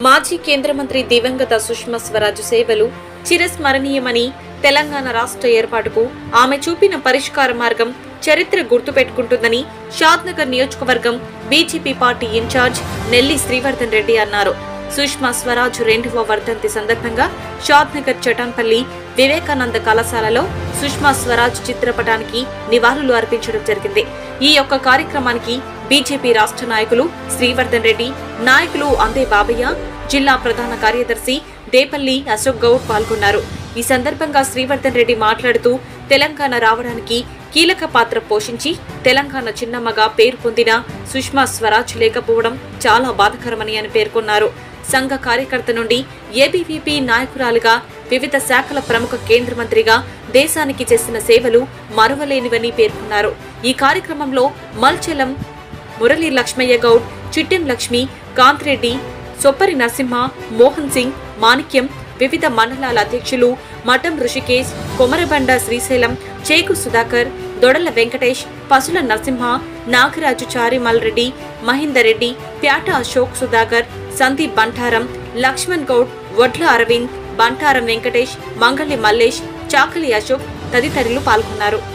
మాజీ కేంద్ర మంత్రి దివంగత సుష్మా స్వరాజ్ సేవలు చిరస్మరణీయమని తెలంగాణ రాష్ట్ర ఏర్పాటుకు ఆమె చూపిన పరిష్కార మార్గం చరిత్ర గుర్తుపెట్టుకుంటుందని షాద్నగర్ నియోజకవర్గం BJP party incharge Nelli Srivardhan Reddy అన్నారు సుష్మా స్వరాజ్ రెండవ వర్ధంతి సందర్భంగా షాద్నగర్ చటాన్పల్లి వివేకానంద కళాశాలలో సుష్మా స్వరాజ్ చిత్రపటానికి నివాళులు అర్పించడం జరిగింది ఈ యొక్క కార్యక్రమానికి బీజేపీ రాష్ట్ర నాయకులు శ్రీవర్ధన్ రెడ్డి నాయకులు అందే బాబయ్య జిల్లా ప్రధాన కార్యదర్శి దేపల్లి అశోక్ గౌడ్ పాల్గొన్నారు ఈ సందర్భంగా శ్రీవర్ధన్ రెడ్డి మాట్లాడుతూ తెలంగాణ రావడానికి కీలక పాత్ర పోషించి తెలంగాణ చిన్నమ్మగా పేరు పొందిన సుష్మా స్వరాజ్ లేకపోవడం చాలా బాధకరమని అని పేర్కొన్నారు సంఘ కార్యకర్త నుండి ఏబీవీపీ నాయకురాలుగా వివిధ శాఖల ప్రముఖ కేంద్ర మంత్రిగా దేశానికి చేసిన సేవలు మరువలేనివని పేర్కొన్నారు ఈ కార్యక్రమంలో మల్చెలం మురళీ లక్ష్మయ్య గౌడ్ చిట్టెం లక్ష్మి కాంతిరెడ్డి సొప్పరి నరసింహ మోహన్ సింగ్ మాణిక్యం వివిధ మండలాల అధ్యక్షులు మఠం ఋషికేశ్ కొమరబండ శ్రీశైలం చేకు సుధాకర్ దొడల వెంకటేష్ పసుల నరసింహ నాగరాజు చారిమల్ రెడ్డి మహేందర్ రెడ్డి ప్యాట అశోక్ సుధాకర్ సందీప్ బంఠారం లక్ష్మణ్ గౌడ్ వడ్ల అరవింద్ బంఠారం వెంకటేష్ మంగళి మల్లేష్ చాకలి అశోక్ తదితరులు పాల్గొన్నారు